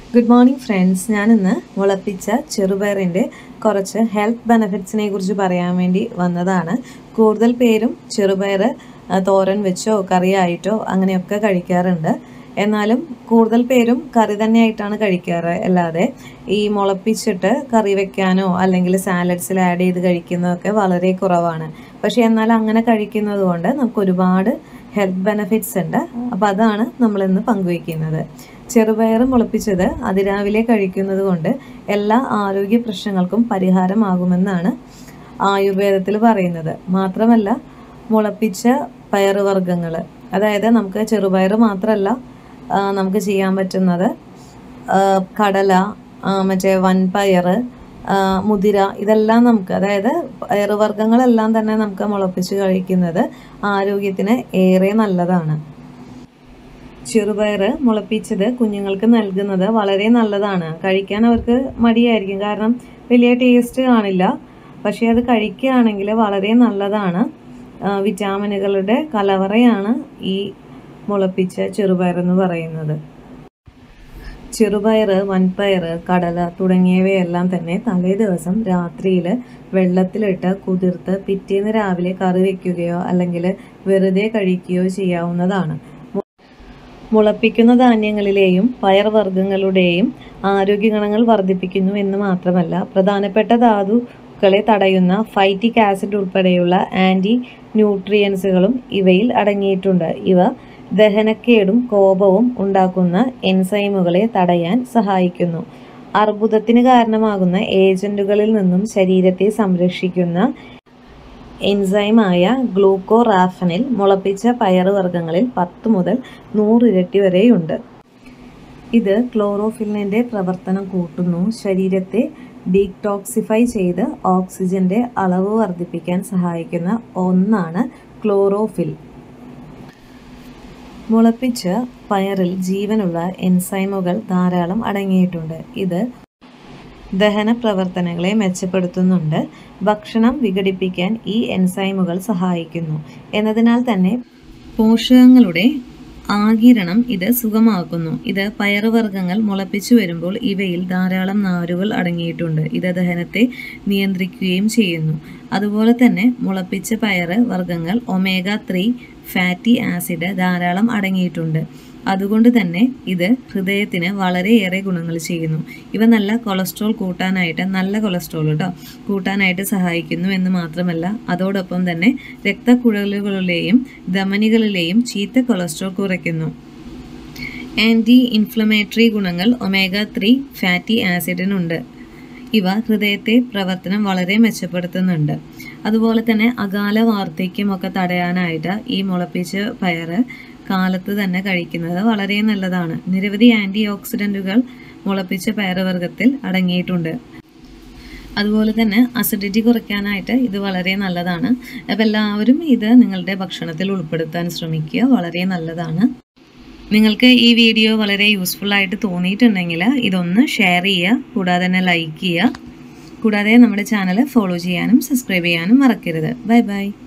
good morning friends ഞാനിന്ന് മുളപ്പിച്ച ചെറുപയറിൻ്റെ കുറച്ച് health ബെനിഫിറ്റ്സിനെ കുറിച്ച് പറയാൻ വേണ്ടി വന്നതാണ് കൂടുതൽ പേരും ചെറുപയർ ആ, തോരൻ വെച്ചോ കറിയായിട്ടോ അങ്ങനെയൊക്കെ കഴിക്കാറുണ്ട് എന്നാലും കൂടുതൽ പേരും കറി തന്നെയായിട്ടാണ് കഴിക്കാറ് അല്ലാതെ ഈ മുളപ്പിച്ചിട്ട് കറി വെക്കാനോ അല്ലെങ്കിൽ സാലഡ്സിൽ ആഡ് ചെയ്ത് കഴിക്കുന്നതൊക്കെ വളരെ കുറവാണ് പക്ഷേ എന്നാൽ അങ്ങനെ കഴിക്കുന്നത് കൊണ്ട് നമുക്ക് ഒരുപാട് ഹെൽത്ത് ബെനിഫിറ്റ്സ് ഉണ്ട് അപ്പോൾ അതാണ് നമ്മളിന്ന് പങ്കുവയ്ക്കുന്നത് ചെറുപയർ മുളപ്പിച്ചത് അതിരാവിലെ കഴിക്കുന്നത് കൊണ്ട് എല്ലാ ആരോഗ്യ പ്രശ്നങ്ങൾക്കും പരിഹാരമാകുമെന്നാണ് ആയുർവേദത്തിൽ പറയുന്നത് മാത്രമല്ല മുളപ്പിച്ച പയറുവർഗ്ഗങ്ങൾ അതായത് നമുക്ക് ചെറുപയർ മാത്രമല്ല ആ, നമുക്ക് ചെയ്യാൻ പറ്റുന്നത് ആ, കടല ആ, മറ്റേ വൻപയർ ആ, മുതിര ഇതെല്ലാം നമുക്ക് അതായത് പയറുവർഗ്ഗങ്ങളെല്ലാം തന്നെ നമുക്ക് മുളപ്പിച്ച് കഴിക്കുന്നത് ആരോഗ്യത്തിന് ഏറെ നല്ലതാണ് ചെറുപയർ മുളപ്പിച്ചത് കുഞ്ഞുങ്ങൾക്ക് നൽകുന്നത് വളരെ നല്ലതാണ് കഴിക്കാൻ അവർക്ക് മടിയായിരിക്കും കാരണം വലിയ ടേസ്റ്റ് കാണില്ല പക്ഷേ അത് കഴിക്കുകയാണെങ്കിൽ വളരെ നല്ലതാണ് ആ, വിറ്റാമിനുകളുടെ കലവറയാണ് ഈ മുളപ്പിച്ച ചെറുപയർ എന്ന് പറയുന്നത് ചെറുപയർ വൻപയർ കടല തുടങ്ങിയവയെല്ലാം തന്നെ തലേ ദിവസം രാത്രിയിൽ വെള്ളത്തിലിട്ട് കുതിർത്ത് പിറ്റേന്ന് രാവിലെ കറി വയ്ക്കുകയോ അല്ലെങ്കിൽ വെറുതെ കഴിക്കുകയോ ചെയ്യാവുന്നതാണ് മുളപ്പിക്കുന്ന ധാന്യങ്ങളിലെയും പയർവർഗ്ഗങ്ങളുടെയും ആരോഗ്യഗുണങ്ങൾ വർദ്ധിപ്പിക്കുന്നു എന്ന് മാത്രമല്ല പ്രധാനപ്പെട്ട ധാതുക്കളെ തടയുന്ന ഫൈറ്റിക് ആസിഡ് ഉൾപ്പെടെയുള്ള ആൻറ്റി ന്യൂട്രിയൻസുകളും ഇവയിൽ അടങ്ങിയിട്ടുണ്ട് ഇവ ദഹനക്കേടും കോപവും ഉണ്ടാക്കുന്ന എൻസൈമുകളെ തടയാൻ സഹായിക്കുന്നു അർബുദത്തിന് കാരണമാകുന്ന ഏജന്റുകളിൽ നിന്നും ശരീരത്തെ സംരക്ഷിക്കുന്ന എൻസൈമായ ഗ്ലൂക്കോറാഫനിൽ മുളപ്പിച്ച പയറുവർഗ്ഗങ്ങളിൽ പത്ത് മുതൽ നൂറ് ഇരട്ടി വരെയുണ്ട് ഇത് ക്ലോറോഫിലിൻ്റെ പ്രവർത്തനം കൂട്ടുന്നു ശരീരത്തെ ഡീടോക്സിഫൈ ചെയ്ത് ഓക്സിജന്റെ അളവ് വർദ്ധിപ്പിക്കാൻ സഹായിക്കുന്ന ഒന്നാണ് ക്ലോറോഫിൽ മുളപ്പിച്ച പയറിൽ ജീവനുള്ള എൻസൈമുകൾ ധാരാളം അടങ്ങിയിട്ടുണ്ട് ഇത് ദഹന പ്രവർത്തനങ്ങളെ മെച്ചപ്പെടുത്തുന്നുണ്ട് ഭക്ഷണം വിഘടിപ്പിക്കാൻ ഈ എൻസൈമുകൾ സഹായിക്കുന്നു എന്നതിനാൽ തന്നെ പോഷകങ്ങളുടെ ആകിരണം ഇത് സുഗമാക്കുന്നു ഇത് പയറുവർഗ്ഗങ്ങൾ മുളപ്പിച്ചു വരുമ്പോൾ ഇവയിൽ ധാരാളം നാരുകൾ അടങ്ങിയിട്ടുണ്ട് ഇത് ദഹനത്തെ നിയന്ത്രിക്കുകയും ചെയ്യുന്നു അതുപോലെ തന്നെ മുളപ്പിച്ച പയറ് വർഗ്ഗങ്ങൾ ഒമേഗ ത്രീ ഫാറ്റി ആസിഡ് ധാരാളം അടങ്ങിയിട്ടുണ്ട് അതുകൊണ്ട് തന്നെ ഇത് ഹൃദയത്തിന് വളരെയേറെ ഗുണങ്ങൾ ചെയ്യുന്നു ഇവ നല്ല കൊളസ്ട്രോൾ കൂട്ടാനായിട്ട് നല്ല കൊളസ്ട്രോൾ കേട്ടോ കൂട്ടാനായിട്ട് സഹായിക്കുന്നു എന്ന് മാത്രമല്ല അതോടൊപ്പം തന്നെ രക്തക്കുഴലുകളിലെയും ധമനികളിലെയും ചീത്ത കൊളസ്ട്രോൾ കുറയ്ക്കുന്നു ആൻറ്റി ഇൻഫ്ലമേറ്ററി ഗുണങ്ങൾ ഒമേഗ ത്രീ ഫാറ്റി ആസിഡിനുണ്ട് ഇവ ഹൃദയത്തെ പ്രവർത്തനം വളരെ മെച്ചപ്പെടുത്തുന്നുണ്ട് അതുപോലെ തന്നെ അകാല വാർദ്ധക്യമൊക്കെ തടയാനായിട്ട് ഈ മുളപ്പിച്ച പയറ് കാലത്ത് തന്നെ കഴിക്കുന്നത് വളരെ നല്ലതാണ് നിരവധി ആൻറ്റി ഓക്സിഡൻറ്റുകൾ മുളപ്പിച്ച പയറുവർഗ്ഗത്തിൽ അടങ്ങിയിട്ടുണ്ട് അതുപോലെ തന്നെ അസിഡിറ്റി കുറയ്ക്കാനായിട്ട് ഇത് വളരെ നല്ലതാണ് അപ്പോൾ എല്ലാവരും ഇത് നിങ്ങളുടെ ഭക്ഷണത്തിൽ ഉൾപ്പെടുത്താൻ ശ്രമിക്കുക വളരെ നല്ലതാണ് നിങ്ങൾക്ക് ഈ വീഡിയോ വളരെ യൂസ്ഫുൾ ആയിട്ട് തോന്നിയിട്ടുണ്ടെങ്കിൽ ഇതൊന്ന് ഷെയർ ചെയ്യുക കൂടാതെ തന്നെ ലൈക്ക് ചെയ്യുക കൂടാതെ നമ്മുടെ ചാനൽ ഫോളോ ചെയ്യാനും സബ്സ്ക്രൈബ് ചെയ്യാനും മറക്കരുത് ബൈ ബൈ